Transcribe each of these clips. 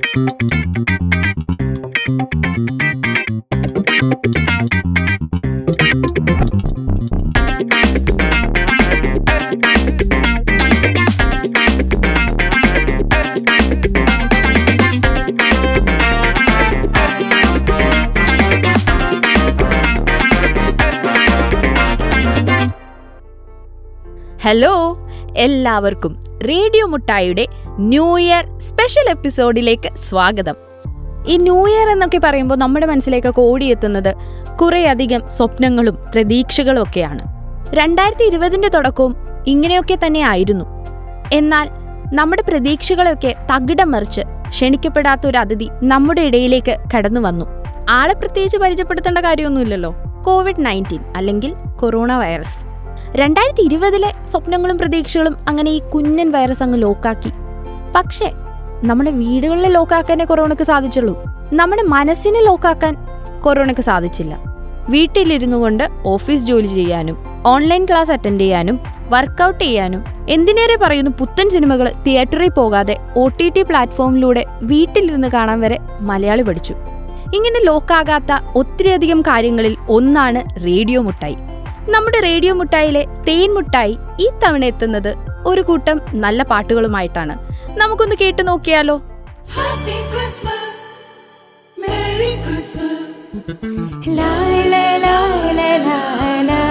Hello എല്ലാവർക്കും radio മുട്ടായിയുടെ new year special എപ്പിസോഡിലേക്ക് സ്വാഗതം ഈ ന്യൂ ഇയർ എന്നൊക്കെ പറയുമ്പോൾ നമ്മുടെ മനസ്സിലേക്കൊക്കെ ഓടിയെത്തുന്നത് കുറേയധികം സ്വപ്നങ്ങളും പ്രതീക്ഷകളും ഒക്കെയാണ് രണ്ടായിരത്തി ഇരുപതിന്റെ തുടക്കവും ഇങ്ങനെയൊക്കെ തന്നെ ആയിരുന്നു എന്നാൽ നമ്മുടെ പ്രതീക്ഷകളെയൊക്കെ തകിടം മറിച്ച് ക്ഷണിക്കപ്പെടാത്ത ഒരു അതിഥി നമ്മുടെ ഇടയിലേക്ക് കടന്നു വന്നു ആളെ പ്രത്യേകിച്ച് പരിചയപ്പെടുത്തേണ്ട കാര്യമൊന്നുമില്ലല്ലോ കോവിഡ് നയൻറ്റീൻ അല്ലെങ്കിൽ കൊറോണ വൈറസ് രണ്ടായിരത്തി ഇരുപതിലെ സ്വപ്നങ്ങളും പ്രതീക്ഷകളും അങ്ങനെ ഈ കുഞ്ഞൻ വൈറസ് അങ്ങ് ലോക്കാക്കി പക്ഷേ നമ്മുടെ വീടുകളിൽ ലോക്കാക്കാനേ കൊറോണയ്ക്ക് സാധിച്ചുള്ളൂ നമ്മുടെ മനസ്സിനെ ലോക്കാക്കാൻ കൊറോണയ്ക്ക് സാധിച്ചില്ല വീട്ടിലിരുന്നു കൊണ്ട് ഓഫീസ് ജോലി ചെയ്യാനും ഓൺലൈൻ ക്ലാസ് അറ്റൻഡ് ചെയ്യാനും വർക്കൗട്ട് ചെയ്യാനും എന്തിനേറെ പറയുന്നു പുത്തൻ സിനിമകൾ തിയേറ്ററിൽ പോകാതെ ഒ ടി ടി പ്ലാറ്റ്ഫോമിലൂടെ വീട്ടിലിരുന്ന് കാണാൻ വരെ മലയാളി പഠിച്ചു ഇങ്ങനെ ലോക്കാകാത്ത ഒത്തിരിയധികം കാര്യങ്ങളിൽ ഒന്നാണ് റേഡിയോ മുട്ടായി നമ്മുടെ റേഡിയോ മുട്ടായിലെ തേൻ മുട്ടായി ഈ തവണ എത്തുന്നത് ഒരു കൂട്ടം നല്ല പാട്ടുകളുമായിട്ടാണ് നമുക്കൊന്ന് കേട്ടു നോക്കിയാലോ Happy Christmas, Merry Christmas. La la la la la la.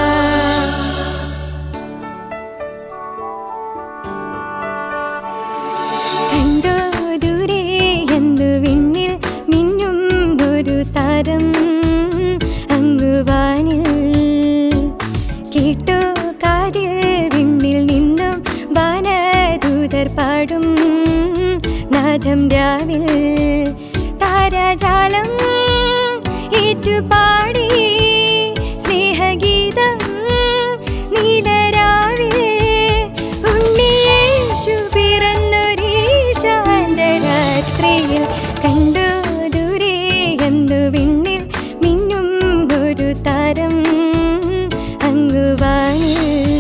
കണ്ടോ ദൂരെ എന്തു വിണ്ണിൽ മിന്നും ഒരു താരം അങ്ങു വാനിൽ കേട്ടോ കാതിൽ വിണ്ണിൽ നിന്നും വാനദൂതർ പാടും നാദം രാവിൽ താരാജാലം ഏറ്റുപാടി സ്നേഹഗീതം നീലരാവിൽ ഉണ്ണിയേശു പിറന്നൊരീ ശാന്തരാത്രിയിൽ കണ്ടു ദൂരെ എന്തു വിണ്ണിൽ മിന്നും ഒരു താരം അങ്ങു വാനിൽ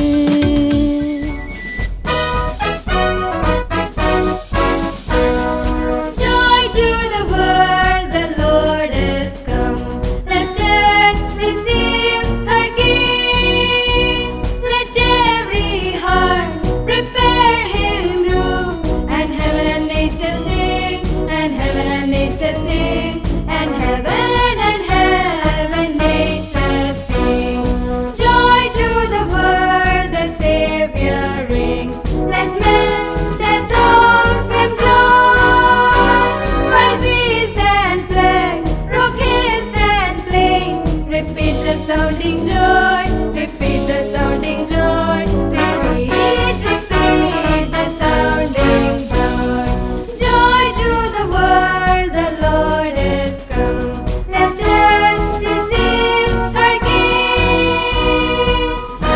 Joy to the world, the Lord has come. Let earth receive her King. Let every heart prepare Him room. And heaven and nature sing, and heaven and nature sing, and heaven and heaven nature sing. Joy to the world, the Savior rings. Let men their songs employ. While fields and flags, rock hills and plains, repeat the sounding joy, repeat the sounding joy, repeat, repeat the sounding joy. Joy to the world, the Lord has come. Let earth receive her King.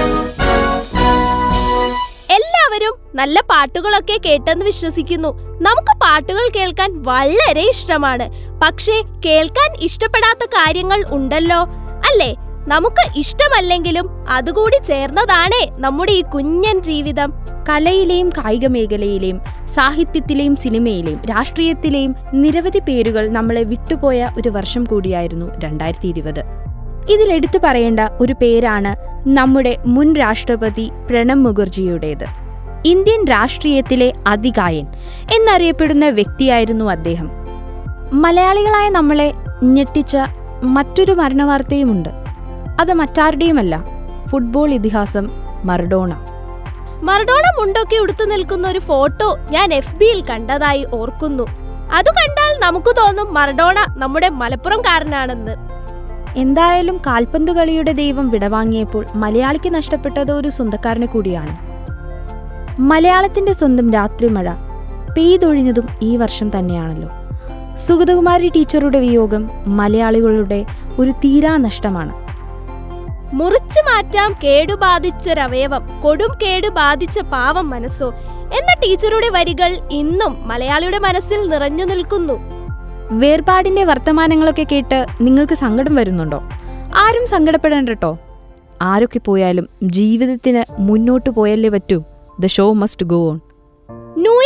എല്ലാവരും നല്ല പാട്ടുകളൊക്കെ കേട്ടെന്ന് വിശ്വസിക്കുന്നു നമുക്ക് പാട്ടുകൾ കേൾക്കാൻ വളരെ ഇഷ്ടമാണ് പക്ഷേ കേൾക്കാൻ ഇഷ്ടപ്പെടാത്ത കാര്യങ്ങൾ ഉണ്ടല്ലോ അല്ലേ നമുക്ക് ഇഷ്ടമല്ലെങ്കിലും അതുകൂടി ചേർന്നതാണേ നമ്മുടെ ഈ കുഞ്ഞൻ ജീവിതം കലയിലെയും കായിക മേഖലയിലെയും സാഹിത്യത്തിലെയും സിനിമയിലെയും രാഷ്ട്രീയത്തിലെയും നിരവധി പേരുകൾ നമ്മളെ വിട്ടുപോയ ഒരു വർഷം കൂടിയായിരുന്നു രണ്ടായിരത്തി ഇരുപത് ഇതിലെടുത്തു പറയേണ്ട ഒരു പേരാണ് നമ്മുടെ മുൻ രാഷ്ട്രപതി പ്രണബ് മുഖർജിയുടേത് ഇന്ത്യൻ രാഷ്ട്രീയത്തിലെ അതികായൻ എന്നറിയപ്പെടുന്ന വ്യക്തിയായിരുന്നു അദ്ദേഹം മലയാളികളായ നമ്മളെ ഞെട്ടിച്ച മറ്റൊരു മരണവാർത്തയുമുണ്ട് അത് മറ്റാരുടെയുമല്ല ഫുട്ബോൾ ഇതിഹാസം മർഡോണ മറഡോണ മുണ്ടൊക്കെ ഉടുത്തു നിൽക്കുന്ന ഒരു ഫോട്ടോ ഞാൻ എഫ് ബിയിൽ കണ്ടതായി ഓർക്കുന്നു അത് കണ്ടാൽ നമുക്ക് തോന്നും മറഡോണ നമ്മുടെ മലപ്പുറംകാരനാണെന്ന് എന്തായാലും കാൽപന്ത് കളിയുടെ ദൈവം വിടവാങ്ങിയപ്പോൾ മലയാളിക്ക് നഷ്ടപ്പെട്ടത് ഒരു സ്വന്തക്കാരനെ കൂടിയാണ് മലയാളത്തിന്റെ സ്വന്തം രാത്രിമഴ പെയ്തൊഴിഞ്ഞതും ഈ വർഷം തന്നെയാണല്ലോ സുഗതകുമാരി ടീച്ചറുടെ വിയോഗം മലയാളികളുടെ ഒരു തീരാ നഷ്ടമാണ് മുറിച്ചു മാറ്റാം കേടുബാധിച്ചൊരവയവം കൊടും കേടു ബാധിച്ച പാവം മനസ്സോ എന്ന ടീച്ചറുടെ വരികൾ ഇന്നും മലയാളിയുടെ മനസ്സിൽ നിറഞ്ഞു നിൽക്കുന്നു വേർപാടിന്റെ വർത്തമാനങ്ങളൊക്കെ കേട്ട് നിങ്ങൾക്ക് സങ്കടം വരുന്നുണ്ടോ ആരും സങ്കടപ്പെടേണ്ട കേട്ടോ ആരൊക്കെ പോയാലും ജീവിതത്തിന് മുന്നോട്ട് പോയല്ലേ പറ്റൂ the show must go on new year ആഘോഷം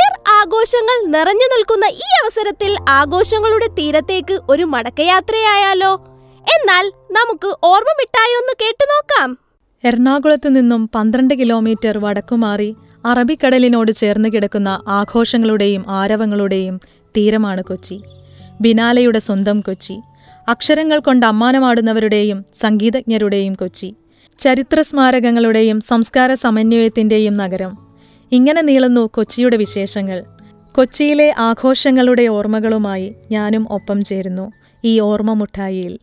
ആഘോഷങ്ങൾ നിറഞ്ഞു നിൽക്കുന്ന ഈ അവസരത്തിൽ ആഘോഷങ്ങളുടെ തീരത്തേക്ക് ഒരു മടക്കയാത്രയായാലോ എന്നാൽ നമുക്ക് ഓർമ്മ മിഠായി ഒന്ന് കേട്ടു നോക്കാം എറണാകുളത്ത് നിന്നും പന്ത്രണ്ട് കിലോമീറ്റർ വടക്കുമാറി അറബിക്കടലിനോട് ചേർന്ന് കിടക്കുന്ന ആഘോഷങ്ങളുടെയും ആരവങ്ങളുടെയും തീരമാണ് കൊച്ചി ബിനാലയുടെ സ്വന്തം കൊച്ചി അക്ഷരങ്ങൾ കൊണ്ട് അമ്മാനമാടുന്നവരുടെയും സംഗീതജ്ഞരുടെയും കൊച്ചി ചരിത്ര സ്മാരകങ്ങളുടെയും സംസ്കാര സമന്വയത്തിന്റെയും നഗരം ഇങ്ങനെ നീളുന്നു കൊച്ചിയുടെ വിശേഷങ്ങൾ കൊച്ചിയിലെ ആഘോഷങ്ങളുടെ ഓർമ്മകളുമായി ഞാനും ഒപ്പം ചേരുന്നു ഈ ഓർമ്മ മുട്ടായിയിൽ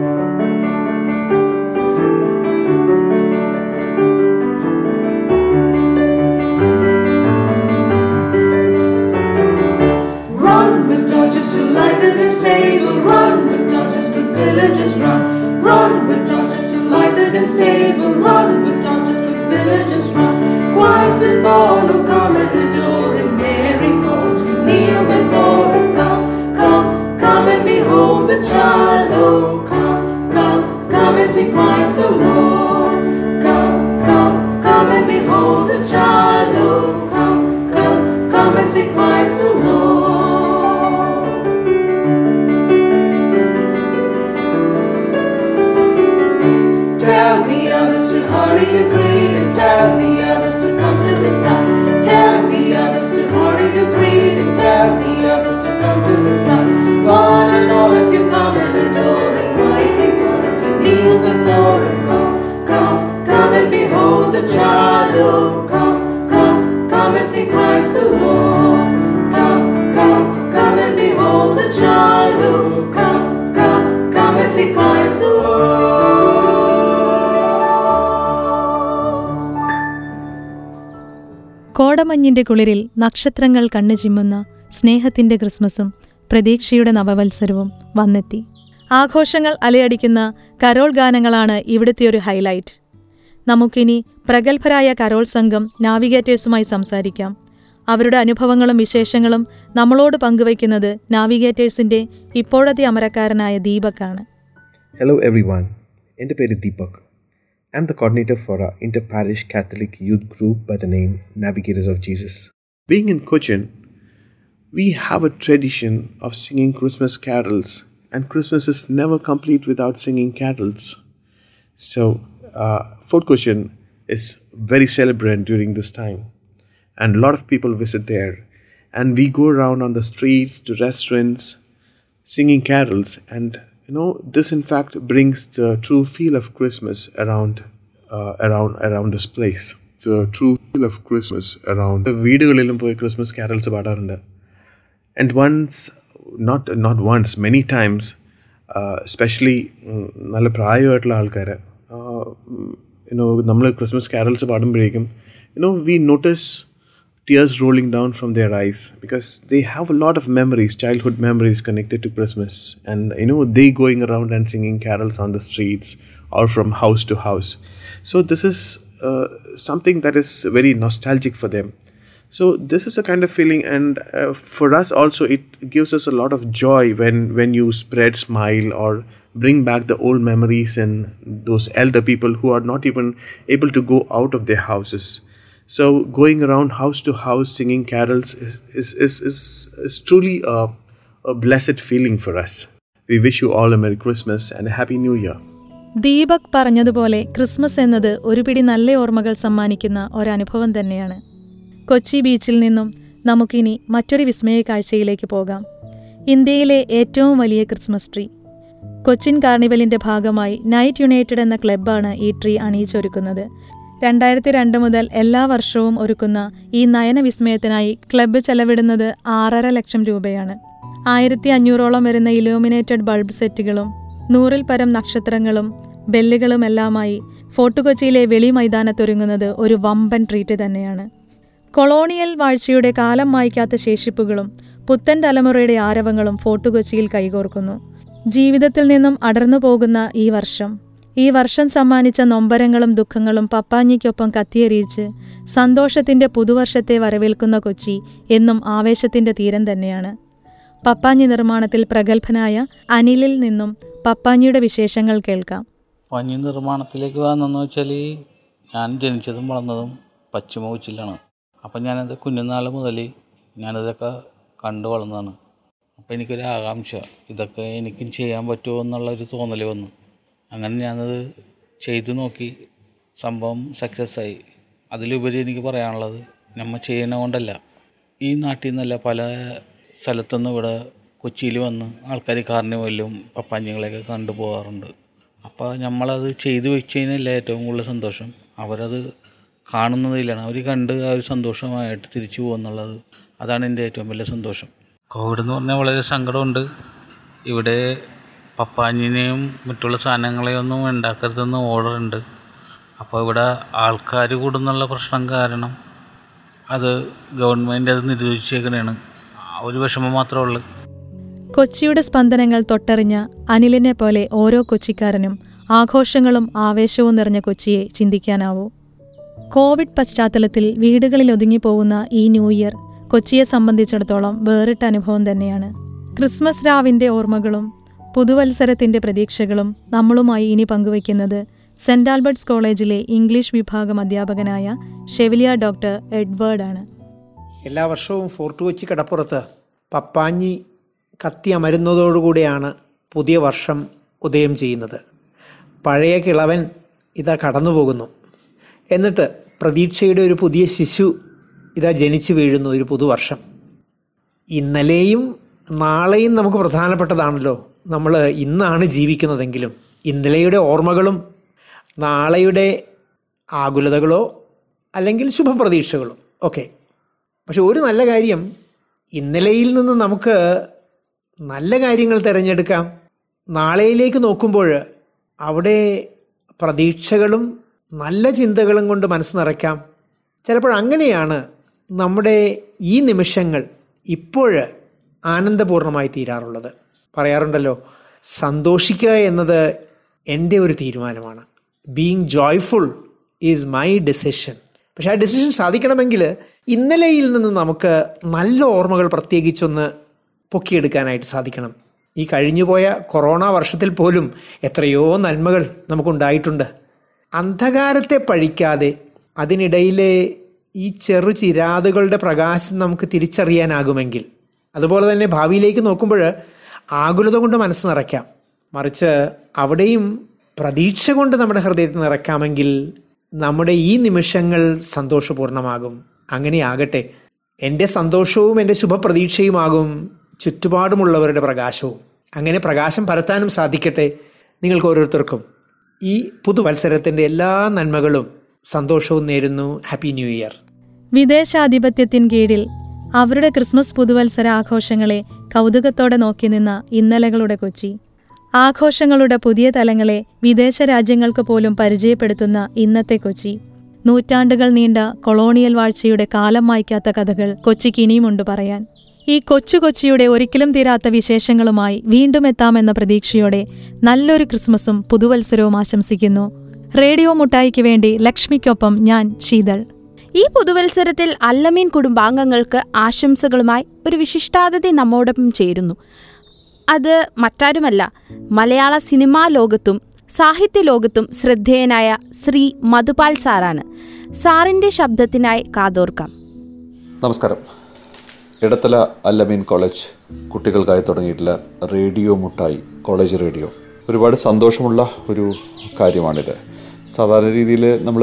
Run with torches to light the dim stable. Run with torches, good villagers run. Run with torches to light the dim stable. Run with torches, good villagers run. Christ is born, oh come and adore him. Mary calls to kneel before him. Come, come, come and behold the child. Oh come, come, come and see Christ the Lord. Come, come, come and behold the child. Oh come, come, come and see Christ the Lord. Tell the others to hurry to greet him. Tell the others to come to his side. Tell the others to hurry to greet him. Tell the others to come to his side. One and all as you come and adore him. Quietly, quietly kneel before him. Come, come, come and behold the child. Oh, come, come, come and see Christ the Lord. Come, come, come and behold the child. Oh, come, come, come and see Christ the Lord. കോടമഞ്ഞിന്റെ കുളിരിൽ നക്ഷത്രങ്ങൾ കണ്ണു ചിമ്മുന്ന സ്നേഹത്തിന്റെ ക്രിസ്മസും പ്രതീക്ഷയുടെ നവവത്സരവും വന്നെത്തി ആഘോഷങ്ങൾ അലയടിക്കുന്ന Carol ഗാനങ്ങളാണ് ഇവിടുത്തെ ഒരു ഹൈലൈറ്റ് നമുക്കിനി പ്രഗത്ഭരായ കരോൾ സംഘം നാവിഗേറ്റേഴ്സുമായി സംസാരിക്കാം അവരുടെ അനുഭവങ്ങളും വിശേഷങ്ങളും നമ്മളോട് പങ്കുവയ്ക്കുന്നത് നാവിഗേറ്റേഴ്സിന്റെ ഇപ്പോഴത്തെ അമരക്കാരനായ ദീപക്കാണ് Hello everyone, എൻ്റെ പേര് Deepak I'm the coordinator for a inter-parish Catholic youth group by the name Navigators of Jesus. Being in Cochin, we have a tradition of singing Christmas carols, and Christmas is never complete without singing carols. So, uh, Fort Cochin is very celebrant during this time, and a lot of people visit there. And we go around on the streets to restaurants singing carols and you know this in fact brings the true feel of christmas around uh, around around this place the true feel of christmas around വീടുകളിലും പോയി Christmas carols പാടാറുണ്ട് and once not not once many times specially നല്ല പ്രായമായിട്ടുള്ള ആൾക്കാർ you know നമ്മൾ Christmas carols പാടുമ്പോഴേക്കും you know we notice tears rolling down from their eyes because they have a lot of memories, childhood memories connected to Christmas. And you know, they going around and singing carols on the streets or from house to house. So, this is uh, something that is very nostalgic for them. So, this is a kind of feeling, and uh, for us also, it gives us a lot of joy when, when you spread smile or bring back the old memories and those elder people who are not even able to go out of their houses. So going around house to house singing carols is, is, is, is, is truly a, a blessed feeling for us. We wish you all a Merry Christmas and a Happy New Year. Deepak പറഞ്ഞതുപോലെ Christmas എന്നത് ഒരു പിടി നല്ല ഓർമ്മകൾ സമ്മാനിക്കുന്ന ഒരനുഭവം തന്നെയാണ് കൊച്ചി ബീച്ചിൽ നിന്നും നമുക്കിനി മറ്റൊരു വിസ്മയ കാഴ്ചയിലേക്ക് പോകാം ഇന്ത്യയിലെ ഏറ്റവും വലിയ ക്രിസ്മസ് ട്രീ കൊച്ചിൻ കാർണിവലിന്റെ ഭാഗമായി നൈറ്റ് യുണൈറ്റഡ് എന്ന ക്ലബ്ബാണ് ഈ ട്രീ അണിയിച്ചൊരുക്കുന്നത് രണ്ടായിരത്തി രണ്ട് മുതൽ എല്ലാ വർഷവും ഒരുക്കുന്ന ഈ നയന വിസ്മയത്തിനായി ക്ലബ്ബ് ചെലവിടുന്നത് ആറര ലക്ഷം രൂപയാണ് ആയിരത്തി അഞ്ഞൂറോളം വരുന്ന ഇലൂമിനേറ്റഡ് ബൾബ് സെറ്റുകളും നൂറിൽ പരം നക്ഷത്രങ്ങളും ബെല്ലുകളുമെല്ലാമായി ഫോർട്ട് കൊച്ചിയിലെ വെളി മൈതാനത്തൊരുങ്ങുന്നത് ഒരു വമ്പൻ ട്രീറ്റ് തന്നെയാണ് കൊളോണിയൽ വാഴ്ചയുടെ കാലം മായ്ക്കാത്ത ശേഷിപ്പുകളും പുത്തൻ തലമുറയുടെ ആരവങ്ങളും ഫോർട്ട് കൊച്ചിയിൽ കൈകോർക്കുന്നു ജീവിതത്തിൽ നിന്നും അടർന്നു പോകുന്ന ഈ വർഷം ഈ വർഷം സമ്മാനിച്ച നൊമ്പരങ്ങളും ദുഃഖങ്ങളും പപ്പാഞ്ഞിക്കൊപ്പം കത്തിയെറിയിച്ച് സന്തോഷത്തിന്റെ പുതുവർഷത്തെ വരവേൽക്കുന്ന കൊച്ചി എന്നും ആവേശത്തിന്റെ തീരം തന്നെയാണ് പപ്പാഞ്ഞി നിർമ്മാണത്തിൽ പ്രഗത്ഭനായ അനിലിൽ നിന്നും പപ്പാഞ്ഞിയുടെ വിശേഷങ്ങൾ കേൾക്കാം പഞ്ഞി നിർമ്മാണത്തിലേക്ക് വന്നെന്ന് വെച്ചാൽ ഞാൻ ജനിച്ചതും വളർന്നതും പശ്ചിമ കൊച്ചിയിലാണ് അപ്പം ഞാനത് കുഞ്ഞുനാൾ മുതൽ ഞാനിതൊക്കെ കണ്ടു വളർന്നതാണ് അപ്പോൾ എനിക്കൊരു ആകാംക്ഷ ഇതൊക്കെ എനിക്കും ചെയ്യാൻ പറ്റുമോ എന്നുള്ളൊരു തോന്നൽ വന്നു അങ്ങനെ ഞാനത് ചെയ്തു നോക്കി സംഭവം സക്സസ് ആയി അതിലുപരി എനിക്ക് പറയാനുള്ളത് നമ്മൾ ചെയ്യണ കൊണ്ടല്ല ഈ നാട്ടിൽ നിന്നല്ല പല സ്ഥലത്തുനിന്ന് ഇവിടെ കൊച്ചിയിൽ വന്ന് ആൾക്കാർ കാർണിവലും പപ്പാഞ്ഞിങ്ങളെയൊക്കെ കണ്ടു പോകാറുണ്ട് അപ്പോൾ നമ്മളത് ചെയ്തു വെച്ച് കഴിഞ്ഞാൽ ഏറ്റവും കൂടുതൽ സന്തോഷം അവരത് കാണുന്നതിലാണ് അവർ കണ്ട് ആ ഒരു സന്തോഷമായിട്ട് തിരിച്ചു പോകുന്നുള്ളത് അതാണ് എൻ്റെ ഏറ്റവും വലിയ സന്തോഷം കോവിഡ് എന്ന് പറഞ്ഞാൽ വളരെ സങ്കടമുണ്ട് ഇവിടെ പപ്പാഞ്ഞിനെയും മറ്റുള്ള സാധനങ്ങളെയും ഒന്നും ഉണ്ടാക്കരുതെന്ന് ഓർഡർ ഉണ്ട് അപ്പോൾ ഇവിടെ ആൾക്കാർ കൂടുന്നുള്ള പ്രശ്നം കാരണം അത് ഗവൺമെൻറ് അത് നിരോധിച്ചേക്കണേണ് ആ ഒരു വിഷമം മാത്രമേ ഉള്ളൂ കൊച്ചിയുടെ സ്പന്ദനങ്ങൾ തൊട്ടറിഞ്ഞ അനിലിനെ പോലെ ഓരോ കൊച്ചിക്കാരനും ആഘോഷങ്ങളും ആവേശവും നിറഞ്ഞ കൊച്ചിയെ ചിന്തിക്കാനാവൂ കോവിഡ് പശ്ചാത്തലത്തിൽ വീടുകളിൽ ഒതുങ്ങിപ്പോകുന്ന ഈ ന്യൂ ഇയർ കൊച്ചിയെ സംബന്ധിച്ചിടത്തോളം വേറിട്ട അനുഭവം തന്നെയാണ് ക്രിസ്മസ് രാവിന്റെ ഓർമ്മകളും പുതുവത്സരത്തിന്റെ പ്രതീക്ഷകളും നമ്മളുമായി ഇനി പങ്കുവയ്ക്കുന്നത് സെന്റ് ആൽബർട്ട്സ് കോളേജിലെ ഇംഗ്ലീഷ് വിഭാഗം അധ്യാപകനായ ഷെവിലിയ ഡോക്ടർ എഡ്വേർഡ് ആണ് എല്ലാ വർഷവും ഫോർട്ട് കൊച്ചി കടപ്പുറത്ത് പപ്പാഞ്ഞി കത്തി അമരുന്നതോടുകൂടിയാണ് പുതിയ വർഷം ഉദയം ചെയ്യുന്നത് പഴയ കിളവൻ ഇതാ കടന്നു പോകുന്നു എന്നിട്ട് പ്രതീക്ഷയുടെ ഒരു പുതിയ ശിശു ഇതാ ജനിച്ചു വീഴുന്നു ഒരു പുതുവർഷം ഇന്നലെയും നാളെയും നമുക്ക് പ്രധാനപ്പെട്ടതാണല്ലോ നമ്മൾ ഇന്നാണ് ജീവിക്കുന്നതെങ്കിലും ഇന്നലെയുടെ ഓർമ്മകളും നാളെയുടെ ആകുലതകളോ അല്ലെങ്കിൽ ശുഭപ്രതീക്ഷകളോ ഒക്കെ പക്ഷെ ഒരു നല്ല കാര്യം ഇന്നലെയിൽ നിന്ന് നമുക്ക് നല്ല കാര്യങ്ങൾ തിരഞ്ഞെടുക്കാം നാളെയിലേക്ക് നോക്കുമ്പോൾ അവിടെ പ്രതീക്ഷകളും നല്ല ചിന്തകളും കൊണ്ട് മനസ്സ് നിറയ്ക്കാം ചിലപ്പോൾ അങ്ങനെയാണ് നമ്മുടെ ഈ നിമിഷങ്ങൾ ഇപ്പോൾ ആനന്ദപൂർണമായി തീരാറുള്ളത് പറയാറുണ്ടല്ലോ സന്തോഷിക്കുക എന്നത് എൻ്റെ ഒരു തീരുമാനമാണ് being joyful is my decision പക്ഷെ ആ ഡെസിഷൻ സാധിക്കണമെങ്കിൽ ഇന്നലെയിൽ നിന്ന് നമുക്ക് നല്ല ഓർമ്മകൾ പ്രത്യേകിച്ചൊന്ന് പൊക്കിയെടുക്കാനായിട്ട് സാധിക്കണം ഈ കഴിഞ്ഞുപോയ കൊറോണ വർഷത്തിൽ പോലും എത്രയോ നന്മകൾ നമുക്കുണ്ടായിട്ടുണ്ട് അന്ധകാരത്തെ പഴിക്കാതെ അതിനിടയിലെ ഈ ചെറു ചിരാതുകളുടെ പ്രകാശം നമുക്ക് തിരിച്ചറിയാനാകുമെങ്കിൽ അതുപോലെ തന്നെ ഭാവിയിലേക്ക് നോക്കുമ്പോൾ ആകുലത കൊണ്ട് മനസ്സ് നിറയ്ക്കാം മറിച്ച് അവിടെയും പ്രതീക്ഷ കൊണ്ട് നമ്മുടെ ഹൃദയത്തിൽ നിറയ്ക്കാമെങ്കിൽ നമ്മുടെ ഈ നിമിഷങ്ങൾ സന്തോഷപൂർണ്ണമാകും അങ്ങനെയാകട്ടെ എൻ്റെ സന്തോഷവും എൻ്റെ ശുഭപ്രതീക്ഷയുമാകും ചുറ്റുപാടുമുള്ളവരുടെ പ്രകാശവും അങ്ങനെ പ്രകാശം പരത്താനും സാധിക്കട്ടെ നിങ്ങൾക്ക് ഓരോരുത്തർക്കും ഈ പുതുവത്സരത്തിൻ്റെ എല്ലാ നന്മകളും സന്തോഷവും നേരുന്നു ഹാപ്പി ന്യൂ ഇയർ വിദേശാധിപത്യത്തിൻ കീഴിൽ അവരുടെ ക്രിസ്മസ് പുതുവത്സര ആഘോഷങ്ങളെ കൗതുകത്തോടെ നോക്കി നിന്ന ഇന്നലകളുടെ കൊച്ചി ആഘോഷങ്ങളുടെ പുതിയ തലങ്ങളെ വിദേശ രാജ്യങ്ങൾക്ക് പോലും പരിചയപ്പെടുത്തുന്ന ഇന്നത്തെ കൊച്ചി നൂറ്റാണ്ടുകൾ നീണ്ട കൊളോണിയൽ വാഴ്ചയുടെ കാലം മായ്ക്കാത്ത കഥകൾ കൊച്ചിക്ക് ഇനിയുമുണ്ട് പറയാൻ ഈ കൊച്ചു കൊച്ചിയുടെ ഒരിക്കലും തീരാത്ത വിശേഷങ്ങളുമായി വീണ്ടും എത്താമെന്ന പ്രതീക്ഷയോടെ നല്ലൊരു ക്രിസ്മസും പുതുവത്സരവും ആശംസിക്കുന്നു റേഡിയോ മുട്ടായിക്ക് വേണ്ടി ലക്ഷ്മിക്കൊപ്പം ഞാൻ ശീതൾ ഈ പുതുവത്സരത്തിൽ അല്ലമീൻ കുടുംബാംഗങ്ങൾക്ക് ആശംസകളുമായി ഒരു വിശിഷ്ടാതിഥി നമ്മോടൊപ്പം ചേരുന്നു അത് മറ്റാരുമല്ല മലയാള സിനിമാ ലോകത്തും സാഹിത്യ ലോകത്തും ശ്രദ്ധേയനായ ശ്രീ മധുപാൽ സാറാണ് സാറിന്റെ ശബ്ദത്തിനായി കാതോർക്കാം നമസ്കാരം ഇടത്തല അല്ലമീൻ കോളേജ് കുട്ടികൾക്കായി തുടങ്ങിയിട്ടുള്ള റേഡിയോ മുട്ടായി കോളേജ് റേഡിയോ ഒരുപാട് സന്തോഷമുള്ള ഒരു കാര്യമാണിത് സാധാരണ രീതിയിൽ നമ്മൾ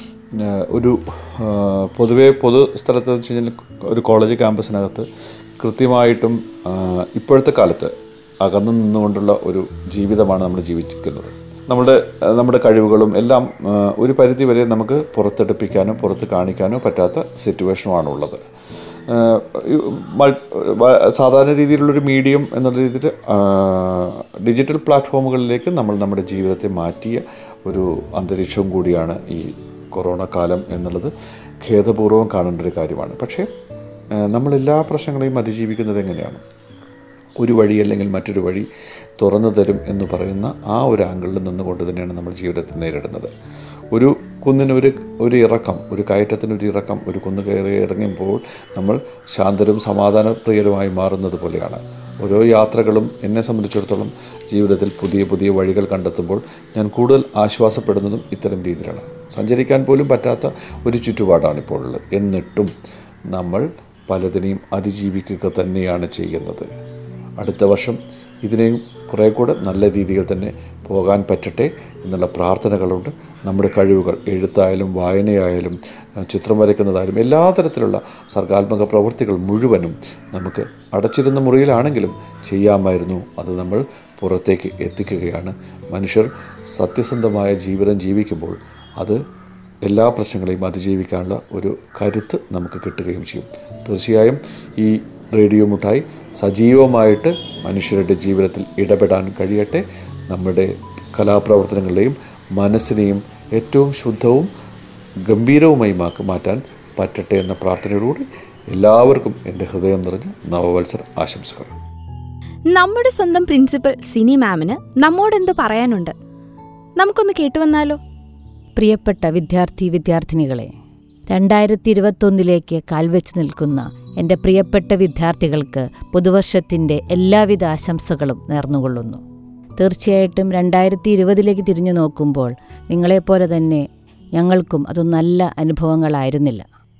ഒരു ആ, പൊതുവേ പൊതു സ്ഥലത്ത് വെച്ച് കഴിഞ്ഞാൽ ഒരു കോളേജ് ക്യാമ്പസിനകത്ത് കൃത്യമായിട്ടും ആ, ഇപ്പോഴത്തെ കാലത്ത് അകന്നു നിന്നുകൊണ്ടുള്ള ഒരു ജീവിതമാണ് നമ്മൾ ജീവിക്കുന്നത് നമ്മുടെ നമ്മുടെ കഴിവുകളും എല്ലാം ആ, ഒരു പരിധി വരെ നമുക്ക് പുറത്തെടുപ്പിക്കാനോ പുറത്ത് കാണിക്കാനോ പറ്റാത്ത സിറ്റുവേഷനുമാണ് ഉള്ളത് ആ, ഈ മൾ- വ- സാധാരണ രീതിയിലുള്ളൊരു മീഡിയം എന്നുള്ള രീതിയിൽ ആ, ഡിജിറ്റൽ പ്ലാറ്റ്ഫോമുകളിലേക്ക് നമ്മൾ നമ്മുടെ ജീവിതത്തെ മാറ്റിയ ഒരു അന്തരീക്ഷവും കൂടിയാണ് ഈ കൊറോണ കാലം എന്നുള്ളത് ഖേദപൂർവ്വം കാണേണ്ട ഒരു കാര്യമാണ് പക്ഷേ ആ, നമ്മളെല്ലാ പ്രശ്നങ്ങളെയും അതിജീവിക്കുന്നത് എങ്ങനെയാണ് ഒരു വഴി അല്ലെങ്കിൽ മറ്റൊരു വഴി തുറന്നു തരും എന്ന് പറയുന്ന ആ ഒരു ആംഗിളിൽ നിന്നുകൊണ്ട് തന്നെയാണ് നമ്മൾ ജീവിതത്തെ നേരിടുന്നത് ഒരു കുന്നിന് ഒരു ഒരു ഇറക്കം ഒരു കയറ്റത്തിന് ഒരു ഇറക്കം ഒരു കുന്ന് കയറി ഇറങ്ങുമ്പോൾ നമ്മൾ ശാന്തരും സമാധാനപ്രിയരുമായി മാറുന്നത് പോലെയാണ് ഓരോ യാത്രകളും എന്നെ സംബന്ധിച്ചിടത്തോളം ജീവിതത്തിൽ പുതിയ പുതിയ വഴികൾ കണ്ടെത്തുമ്പോൾ ഞാൻ കൂടുതൽ ആശ്വാസപ്പെടുന്നതും ഇത്തരം രീതിയിലാണ് സഞ്ചരിക്കാൻ പോലും പറ്റാത്ത ഒരു ചുറ്റുപാടാണ് ഇപ്പോൾ ഉള്ളത് എന്നിട്ടും നമ്മൾ പലതിനെയും അതിജീവിക്കുക തന്നെയാണ് ചെയ്യുന്നത് അടുത്ത വർഷം ഇതിനെയും കുറേ കൂടെ നല്ല രീതിയിൽ തന്നെ പോകാൻ പറ്റട്ടെ എന്നുള്ള പ്രാർത്ഥനകളുണ്ട് നമ്മുടെ കഴിവുകൾ എഴുത്തായാലും വായനയായാലും അഹ് ചിത്രം വരയ്ക്കുന്നതായാലും എല്ലാ തരത്തിലുള്ള സർഗാത്മക പ്രവൃത്തികൾ മുഴുവനും നമുക്ക് അടച്ചിരുന്ന മുറിയിലാണെങ്കിലും ചെയ്യാമായിരുന്നു അത് നമ്മൾ പുറത്തേക്ക് എത്തിക്കുകയാണ് മനുഷ്യർ സത്യസന്ധമായ ജീവിതം ജീവിക്കുമ്പോൾ അത് എല്ലാ പ്രശ്നങ്ങളെയും അതിജീവിക്കാനുള്ള ഒരു കരുത്ത് നമുക്ക് കിട്ടുകയും ചെയ്യും തീർച്ചയായും ഈ റേഡിയോ മുട്ടായി സജീവമായിട്ട് മനുഷ്യരുടെ ജീവിതത്തിൽ ഇടപെടാൻ കഴിയട്ടെ നമ്മുടെ കലാപ്രവർത്തനങ്ങളെയും മനസ്സിനെയും ഏറ്റവും ശുദ്ധവും ഗംഭീരവുമായി മാക്കി മാറ്റാൻ പറ്റട്ടെ എന്ന പ്രാർത്ഥനയോടുകൂടി എല്ലാവർക്കും എൻ്റെ ഹൃദയം നിറഞ്ഞ നവവത്സര ആശംസകൾ നമ്മുടെ സ്വന്തം പ്രിൻസിപ്പൽ സിനി മാമിന് നമ്മോടെന്തോ പറയാനുണ്ട് നമുക്കൊന്ന് കേട്ടുവന്നാലോ പ്രിയപ്പെട്ട വിദ്യാർത്ഥി വിദ്യാർത്ഥിനികളെ രണ്ടായിരത്തി ഇരുപത്തൊന്നിലേക്ക് കാൽവെച്ച് നിൽക്കുന്ന എൻ്റെ പ്രിയപ്പെട്ട വിദ്യാർത്ഥികൾക്ക് പുതുവർഷത്തിൻ്റെ എല്ലാവിധ ആശംസകളും നേർന്നുകൊള്ളുന്നു തീർച്ചയായിട്ടും രണ്ടായിരത്തി ഇരുപതിലേക്ക് തിരിഞ്ഞു നോക്കുമ്പോൾ നിങ്ങളെപ്പോലെ തന്നെ ഞങ്ങൾക്കും അത് നല്ല അനുഭവങ്ങളായിരുന്നില്ല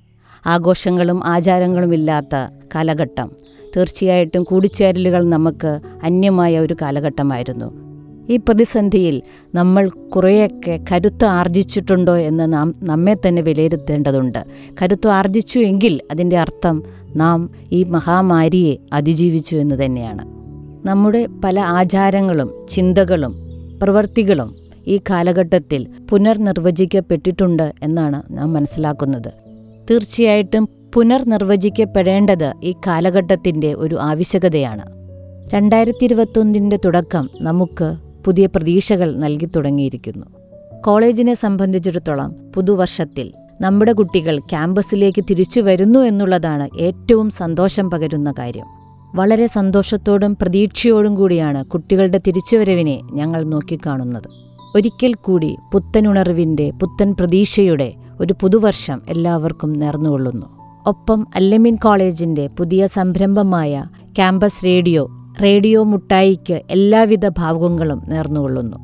ആഘോഷങ്ങളും ആചാരങ്ങളും ഇല്ലാത്ത കാലഘട്ടം തീർച്ചയായിട്ടും കൂടിച്ചേരലുകൾ നമുക്ക് അന്യമായ ഒരു കാലഘട്ടമായിരുന്നു ഈ പ്രതിസന്ധിയിൽ നമ്മൾ കുറേയൊക്കെ കരുത്ത് ആർജിച്ചിട്ടുണ്ടോ എന്ന് നാം നമ്മെ തന്നെ വിലയിരുത്തേണ്ടതുണ്ട് കരുത്ത് ആർജിച്ചു എങ്കിൽ അതിൻ്റെ അർത്ഥം നാം ഈ മഹാമാരിയെ അതിജീവിച്ചു എന്ന് തന്നെയാണ് നമ്മുടെ പല ആചാരങ്ങളും ചിന്തകളും പ്രവൃത്തികളും ഈ കാലഘട്ടത്തിൽ പുനർനിർവചിക്കപ്പെട്ടിട്ടുണ്ട് എന്നാണ് നാം മനസ്സിലാക്കുന്നത് തീർച്ചയായിട്ടും പുനർനിർവചിക്കപ്പെടേണ്ടത് ഈ കാലഘട്ടത്തിൻ്റെ ഒരു ആവശ്യകതയാണ് രണ്ടായിരത്തി ഇരുപത്തൊന്നിൻ്റെ തുടക്കം നമുക്ക് പുതിയ പ്രതീക്ഷകൾ നൽകി തുടങ്ങിയിരിക്കുന്നു കോളേജിനെ സംബന്ധിച്ചിടത്തോളം പുതുവർഷത്തിൽ നമ്മുടെ കുട്ടികൾ ക്യാമ്പസിലേക്ക് തിരിച്ചു വരുന്നു എന്നുള്ളതാണ് ഏറ്റവും സന്തോഷം പകരുന്ന കാര്യം വളരെ സന്തോഷത്തോടും പ്രതീക്ഷയോടും കൂടിയാണ് കുട്ടികളുടെ തിരിച്ചുവരവിനെ ഞങ്ങൾ നോക്കിക്കാണുന്നത് ഒരിക്കൽ കൂടി പുത്തനുണർവിൻ്റെ പുത്തൻ പ്രതീക്ഷയുടെ ഒരു പുതുവർഷം എല്ലാവർക്കും നേർന്നുകൊള്ളുന്നു ഒപ്പം അല്ലമീൻ കോളേജിന്റെ പുതിയ സംരംഭമായ ക്യാമ്പസ് റേഡിയോ റേഡിയോ മുട്ടായിക്ക് എല്ലാവിധ ഭാവുകങ്ങളും നേർന്നുകൊള്ളുന്നു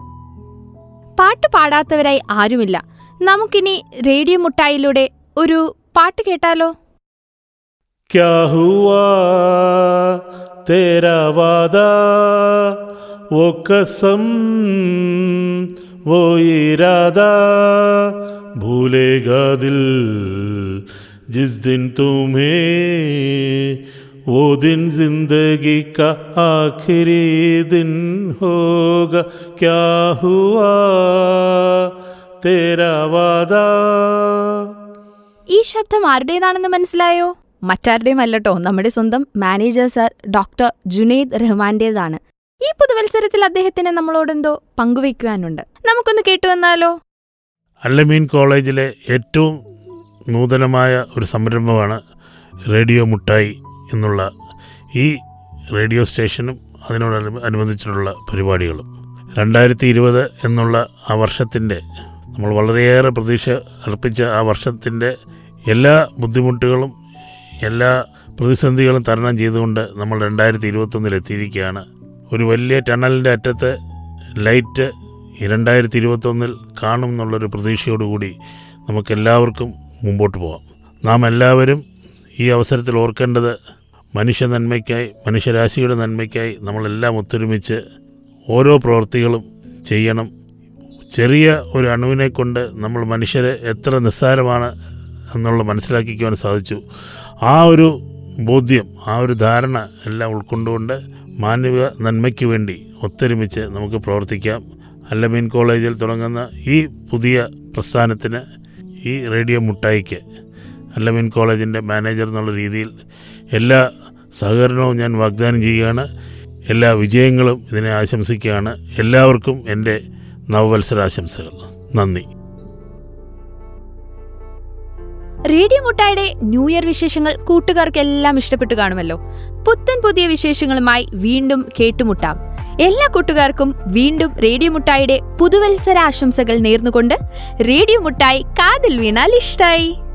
പാട്ട് പാടാത്തവരായി ആരുമില്ല നമുക്കിനി റേഡിയോ മുട്ടായിലൂടെ ഒരു പാട്ട് കേട്ടാലോ क्या हुआ तेरा वादा वो कसम वो इरादा भूलेगा दिल जिस दिन तुम्हें वो दिन जिंदगी का आखिरी दिन होगा क्या हुआ तेरा वादा ഈ ശബ്ദം ആരുടേതാണെന്ന് മനസ്സിലായോ മറ്റാരുടെയും അല്ലട്ടോ നമ്മുടെ സ്വന്തം മാനേജർ സർ ഡോക്ടർ ജുനൈദ് റഹ്മാന്റേതാണ് ഈ പുതുവത്സരത്തിൽ അദ്ദേഹത്തിന് നമ്മളോടെന്തോ പങ്കുവയ്ക്കുവാനുണ്ട് നമുക്കൊന്ന് കേട്ടുവന്നാലോ അല്ലമീൻ കോളേജിലെ ഏറ്റവും നൂതനമായ ഒരു സംരംഭമാണ് റേഡിയോ മുട്ടായി എന്നുള്ള ഈ റേഡിയോ സ്റ്റേഷനും അതിനോട് അനുബന്ധിച്ചിട്ടുള്ള പരിപാടികളും രണ്ടായിരത്തി ഇരുപത് എന്നുള്ള ആ വർഷത്തിൻ്റെ നമ്മൾ വളരെയേറെ പ്രതീക്ഷ അർപ്പിച്ച ആ വർഷത്തിൻ്റെ എല്ലാ ബുദ്ധിമുട്ടുകളും എല്ലാ പ്രതിസന്ധികളും തരണം ചെയ്തുകൊണ്ട് നമ്മൾ രണ്ടായിരത്തി ഇരുപത്തൊന്നിൽ എത്തിയിരിക്കുകയാണ് ഒരു വലിയ ടണലിൻ്റെ അറ്റത്ത് ലൈറ്റ് ഈ രണ്ടായിരത്തി ഇരുപത്തൊന്നിൽ കാണും എന്നുള്ളൊരു പ്രതീക്ഷയോടുകൂടി നമുക്കെല്ലാവർക്കും മുമ്പോട്ട് പോകാം നാം എല്ലാവരും ഈ അവസരത്തിൽ ഓർക്കേണ്ടത് മനുഷ്യ നന്മയ്ക്കായി മനുഷ്യരാശിയുടെ നന്മയ്ക്കായി നമ്മളെല്ലാം ഒത്തൊരുമിച്ച് ഓരോ പ്രവൃത്തികളും ചെയ്യണം ചെറിയ ഒരു അണുവിനെ കൊണ്ട് നമ്മൾ മനുഷ്യരെ എത്ര നിസ്സാരമാണ് എന്നുള്ള മനസ്സിലാക്കിക്കുവാൻ സാധിച്ചു ആ ഒരു ബോധ്യം ആ ഒരു ധാരണ എല്ലാം ഉൾക്കൊണ്ടുകൊണ്ട് മാനവിക നന്മയ്ക്ക് വേണ്ടി ഒത്തൊരുമിച്ച് നമുക്ക് പ്രവർത്തിക്കാം അല്ലമീൻ കോളേജിൽ തുടങ്ങുന്ന ഈ പുതിയ പ്രസ്ഥാനത്തിന് ഈ റേഡിയോ മുട്ടായിക്ക് അല്ലമീൻ കോളേജിൻ്റെ മാനേജർ എന്നുള്ള രീതിയിൽ എല്ലാ സഹകരണവും ഞാൻ വാഗ്ദാനം ചെയ്യുകയാണ് എല്ലാ വിജയങ്ങളും ഇതിനെ ആശംസിക്കുകയാണ് എല്ലാവർക്കും എൻ്റെ നവവത്സരാശംസകൾ നന്ദി റേഡിയോ മുട്ടായുടെ ന്യൂ ഇയർ വിശേഷങ്ങൾ കൂട്ടുകാർക്കെല്ലാം ഇഷ്ടപ്പെട്ടു കാണുമല്ലോ പുത്തൻ പുതിയ വിശേഷങ്ങളുമായി വീണ്ടും കേട്ടുമുട്ടാം എല്ലാ കൂട്ടുകാർക്കും വീണ്ടും റേഡിയോ മുട്ടായിയുടെ പുതുവത്സര ആശംസകൾ നേർന്നുകൊണ്ട് റേഡിയോ മുട്ടായി കാതിൽ വീണാൽ ഇഷ്ടായി